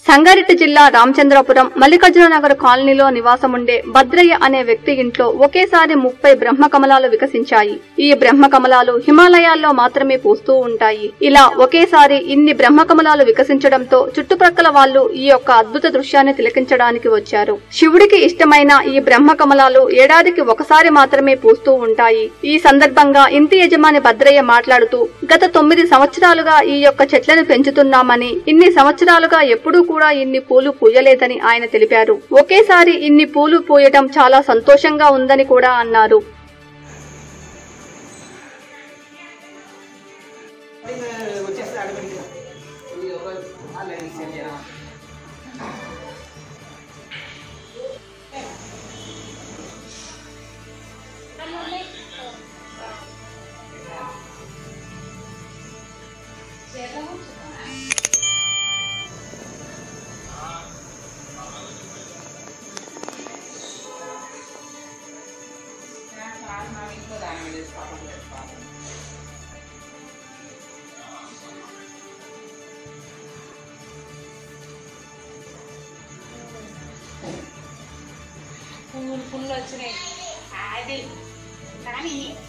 సంగారెడ్డి జిల్లా రామచంద్రపురం మల్లికార్జున నగర్ కాలనీలో నివాసముండే భద్రయ్య అనే వ్యక్తి ఇంట్లో ఒకేసారి ముప్పై బ్రహ్మ కమలాలు వికసించాయి ఈ బ్రహ్మ కమలాలు హిమాలయాల్లో మాత్రమే పూస్తూ ఉంటాయి ఇలా ఒకేసారి ఇన్ని బ్రహ్మ కమలాలు వికసించడంతో చుట్టుప్రక్కల వాళ్ళు ఈ యొక్క అద్భుత దృశ్యాన్ని తిలకించడానికి వచ్చారు శివుడికి ఇష్టమైన ఈ బ్రహ్మ కమలాలు ఏడాదికి ఒకసారి మాత్రమే పూస్తూ ఉంటాయి ఈ సందర్భంగా ఇంటి యజమాని భద్రయ్య మాట్లాడుతూ గత తొమ్మిది సంవత్సరాలుగా ఈ యొక్క చెట్లను పెంచుతున్నామని ఇన్ని సంవత్సరాలుగా ఎప్పుడూ కూడా ఇన్ని పూలు పూయలేదని ఆయన తెలిపారు ఒకేసారి ఇన్ని పూలు పూయటం చాలా సంతోషంగా ఉందని కూడా అన్నారు వచ్చేస్తే ఆటోమేటిక్గా ఇది ఒక ఆన్లైన్ సెండ్ చేయడం పువ్వులు పువ్వులు వచ్చినాయి అది కానీ